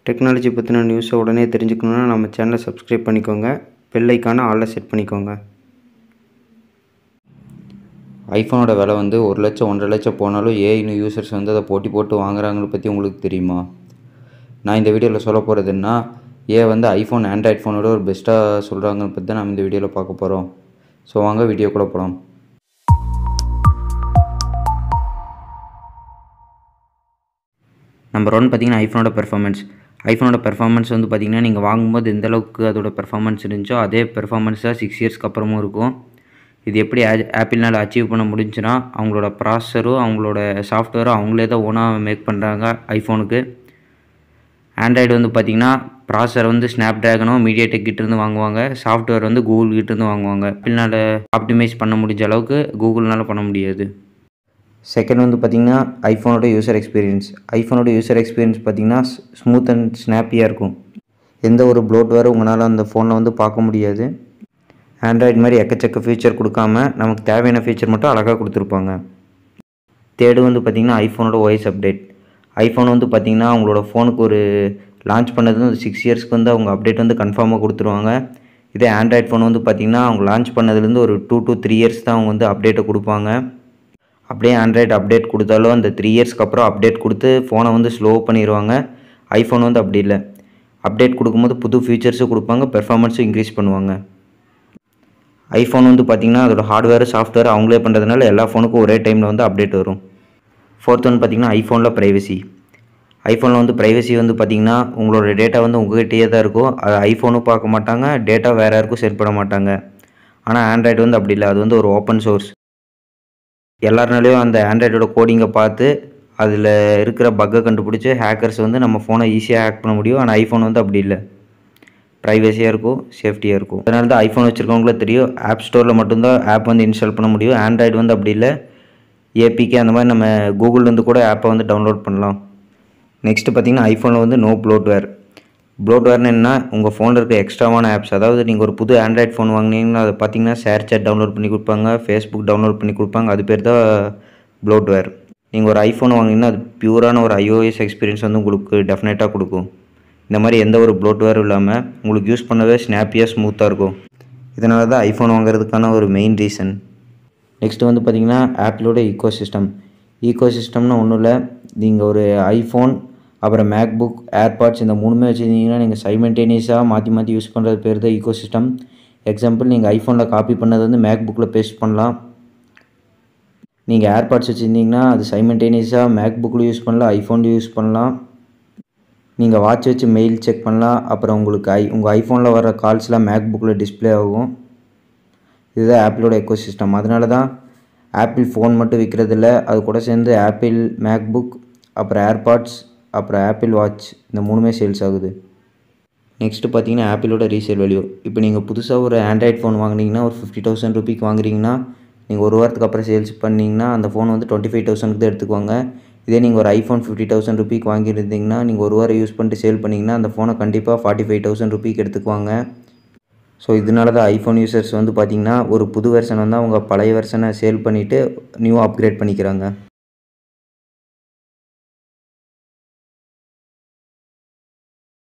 technology பற்றின நியூஸை உடனே தெரிஞ்சுக்கணுன்னா நம்ம சேனலை சப்ஸ்கிரைப் பண்ணிக்கோங்க பெல் ஐக்கானை ஆளில் செட் பண்ணிக்கோங்க ஐஃபோனோட விலை வந்து ஒரு லட்சம் ஒன்றரை லட்சம் போனாலும் ஏஐ யூசர்ஸ் வந்து அதை போட்டி போட்டு வாங்குறாங்கன்னு பற்றி உங்களுக்கு தெரியுமா நான் இந்த வீடியோவில் சொல்ல போகிறதுன்னா ஏன் வந்து ஐஃபோன் ஆண்ட்ராய்ட் ஃபோனோட ஒரு பெஸ்ட்டாக சொல்கிறாங்கன்னு பற்றி தான் நம்ம இந்த வீடியோவில் பார்க்க போகிறோம் ஸோ வாங்க வீடியோக்குள்ளே போகலாம் நம்பர் ஒன் பார்த்தீங்கன்னா ஐஃபோனோட பெர்ஃபார்மன்ஸ் ஐஃபோனோட பெர்ஃபார்மன்ஸ் வந்து பார்த்தீங்கன்னா நீங்கள் வாங்கும்போது எந்த அளவுக்கு அதோட பெர்ஃபார்மன்ஸ் இருந்துச்சோ அதே பெர்ஃபார்மன்ஸ் தான் சிக்ஸ் இயர்ஸ்க்கு அப்புறமும் இருக்கும் இது எப்படி ஆப்பிள்னால் அச்சீவ் பண்ண முடிஞ்சுன்னா அவங்களோட ப்ராசஸரும் அவங்களோட சாஃப்ட்வேரும் அவங்களே தான் ஓனாக மேக் பண்ணுறாங்க ஐஃபோனுக்கு ஆண்ட்ராய்டு வந்து பார்த்திங்கன்னா ப்ராசர் வந்து ஸ்னாப் ட்ராகனும் மீடியா டெக் கிட்டேருந்து வாங்குவாங்க சாஃப்ட்வேர் வந்து கூகுள் கிட்டேருந்து வாங்குவாங்க ஆப்பிள்னால் ஆப்டிமைஸ் பண்ண முடிஞ்ச அளவுக்கு கூகுள்னால் பண்ண முடியாது செகண்ட் வந்து பார்த்திங்கன்னா ஐஃபோனோட யூசர் எக்ஸ்பீரியன்ஸ் ஐஃபோனோட யூசர் எக்ஸ்பீரியன்ஸ் பார்த்திங்கன்னா ஸ்மூத் அண்ட் ஸ்னாப்பியாக இருக்கும் எந்த ஒரு ப்ளோட்வேரும் உங்களால் அந்த ஃபோனில் வந்து பார்க்க முடியாது ஆண்ட்ராய்டு மாதிரி எக்கச்சக்க ஃபீச்சர் கொடுக்காம நமக்கு தேவையான ஃபீச்சர் மட்டும் அழகாக கொடுத்துருப்பாங்க தேர்டு வந்து பார்த்திங்கன்னா ஐஃபோனோட வாய்ஸ் அப்டேட் ஐஃபோன் வந்து பார்த்திங்கன்னா அவங்களோட ஃபோனுக்கு ஒரு லான்ச் பண்ணது வந்து சிக்ஸ் இயர்ஸ்க்கு வந்து அவங்க அப்டேட் வந்து கன்ஃபார்மாக கொடுத்துருவாங்க இதே ஆண்ட்ராய்ட் ஃபோன் வந்து பார்த்திங்கன்னா அவங்க லான்ச் பண்ணதுலேருந்து ஒரு டூ டு த்ரீ இயர்ஸ் தான் அவங்க வந்து அப்டேட்டை கொடுப்பாங்க அப்படியே ஆண்ட்ராய்டு அப்டேட் கொடுத்தாலும் அந்த த்ரீ இயர்ஸ்க்கு அப்புறம் அப்டேட் கொடுத்து ஃபோனை வந்து ஸ்லோ பண்ணிடுவாங்க ஐஃபோன் வந்து அப்படி இல்லை அப்டேட் கொடுக்கும்போது புது ஃபீச்சர்ஸும் கொடுப்பாங்க பெர்ஃபார்மன்ஸும் இன்க்ரீஸ் பண்ணுவாங்க ஐஃபோன் வந்து பார்த்திங்கன்னா அதோட ஹார்ட்வேர் சாஃப்ட்வேர் அவங்களே பண்ணுறதுனால எல்லா ஃபோனுக்கும் ஒரே டைமில் வந்து அப்டேட் வரும் ஃபோர்த் ஒன் பார்த்திங்கன்னா ஐஃபோனில் ப்ரைவசி ஐஃபோனில் வந்து ப்ரைவசி வந்து பார்த்திங்கன்னா உங்களோட டேட்டா வந்து உங்கள்கிட்டயே தான் இருக்கும் அது ஐஃபோனும் பார்க்க மாட்டாங்க டேட்டா வேறு யாருக்கும் சென்ட் பண்ண மாட்டாங்க ஆனால் ஆண்ட்ராய்டு வந்து அப்படி இல்லை அது வந்து ஒரு ஓப்பன் சோர்ஸ் எல்லாருனாலையும் அந்த ஆண்ட்ராய்டோட கோடிங்கை பார்த்து அதில் இருக்கிற பக்கை கண்டுபிடிச்சி ஹேக்கர்ஸ் வந்து நம்ம ஃபோனை ஈஸியாக ஹேக் பண்ண முடியும் ஆனால் ஐஃபோன் வந்து அப்படி இல்லை ப்ரைவசியாக இருக்கும் சேஃப்டியாக இருக்கும் அதனால தான் ஐஃபோன் வச்சுருக்கவங்களே தெரியும் ஆப் ஸ்டோரில் மட்டும்தான் ஆப் வந்து இன்ஸ்டால் பண்ண முடியும் ஆண்ட்ராய்டு வந்து அப்படி இல்லை ஏபிகே அந்த மாதிரி நம்ம கூகுள்லேருந்து கூட ஆப்பை வந்து டவுன்லோட் பண்ணலாம் நெக்ஸ்ட்டு பார்த்திங்கன்னா ஐஃபோனில் வந்து நோ ப்ளோட்வேர் ப்ளோட்வேர்னு என்ன உங்கள் ஃபோனில் இருக்க எக்ஸ்ட்ராவான ஆப்ஸ் அதாவது நீங்கள் ஒரு புது ஆண்ட்ராய்ட் ஃபோன் வாங்கினீங்கன்னா அதை பார்த்தீங்கன்னா ஷேர் சேட் டவுன்லோட் பண்ணி கொடுப்பாங்க ஃபேஸ்புக் டவுன்லோட் பண்ணி கொடுப்பாங்க அது பேர் தான் ப்ளோட்வேர் நீங்கள் ஒரு ஐஃபோன் வாங்கினீங்கன்னா அது பியூரான ஒரு ஐஓஎஸ் எக்ஸ்பீரியன்ஸ் வந்து உங்களுக்கு டெஃபினட்டாக கொடுக்கும் இந்த மாதிரி எந்த ஒரு ப்ளோட்வேரும் இல்லாமல் உங்களுக்கு யூஸ் பண்ணவே ஸ்னாப்பியாக ஸ்மூத்தாக இருக்கும் இதனால தான் ஐஃபோன் வாங்குறதுக்கான ஒரு மெயின் ரீசன் நெக்ஸ்ட்டு வந்து பார்த்திங்கன்னா ஆப்பிளோட ஈக்கோ சிஸ்டம் ஈக்கோ சிஸ்டம்னு ஒன்றும் இல்லை நீங்கள் ஒரு ஐஃபோன் அப்புறம் மேக்புக் ஏர்பாட்ஸ் இந்த மூணுமே வச்சுருந்தீங்கன்னா நீங்கள் சைமெண்டேனியஸாக மாற்றி மாற்றி யூஸ் பண்ணுறது பேர் தான் ஈக்கோ சிஸ்டம் எக்ஸாம்பிள் நீங்கள் ஐஃபோனில் காப்பி பண்ணது வந்து மேக்புக்கில் பேஸ்ட் பண்ணலாம் நீங்கள் ஏர்பாட்ஸ் வச்சுருந்தீங்கன்னா அது சைமெண்டேனியஸாக மேக்புக்கில் யூஸ் பண்ணலாம் ஐஃபோன்லேயும் யூஸ் பண்ணலாம் நீங்கள் வாட்ச் வச்சு மெயில் செக் பண்ணலாம் அப்புறம் உங்களுக்கு ஐ உங்கள் ஐஃபோனில் வர கால்ஸ்லாம் மேக்புக்கில் டிஸ்பிளே ஆகும் இதுதான் ஆப்பிளோட எக்கோ சிஸ்டம் அதனால தான் ஆப்பிள் ஃபோன் மட்டும் விற்கிறதில்ல அது கூட சேர்ந்து ஆப்பிள் மேக்புக் அப்புறம் ஏர்பாட்ஸ் அப்புறம் ஆப்பிள் வாட்ச் இந்த மூணுமே சேல்ஸ் ஆகுது நெக்ஸ்ட்டு பார்த்தீங்கன்னா ஆப்பிளோட ரீசேல் வேல்யூ இப்போ நீங்கள் புதுசாக ஒரு ஆண்ட்ராய்ட் ஃபோன் வாங்கினீங்கன்னா ஒரு ஃபிஃப்டி தௌசண்ட் ருபீக்கு வாங்குறீங்கன்னா நீங்கள் ஒரு வாரத்துக்கு அப்புறம் சேல்ஸ் பண்ணிங்கன்னா அந்த ஃபோன் வந்து டுவெண்ட்டி ஃபைவ் தௌசண்ட்க்கு தான் எடுத்துக்குவாங்க இதே நீங்கள் ஒரு ஐஃபோன் ஃபிஃப்டி தௌசண்ட் ருபீக்கு வாங்கியிருந்தீங்கன்னா நீங்கள் ஒரு வாரம் யூஸ் பண்ணிட்டு சேல் பண்ணிங்கன்னா அந்த ஃபோனை கண்டிப்பாக ஃபார்ட்டி ஃபைவ் தௌசண்ட் ருபீக்கு எடுத்துக்குவாங்க ஸோ இதனால தான் ஐஃபோன் யூசர்ஸ் வந்து பார்த்திங்கன்னா ஒரு புது வெர்ஷன் வந்து அவங்க பழைய வெர்ஷனை சேல் பண்ணிவிட்டு நியூ அப்கிரேட் பண்ணிக்கிறாங்க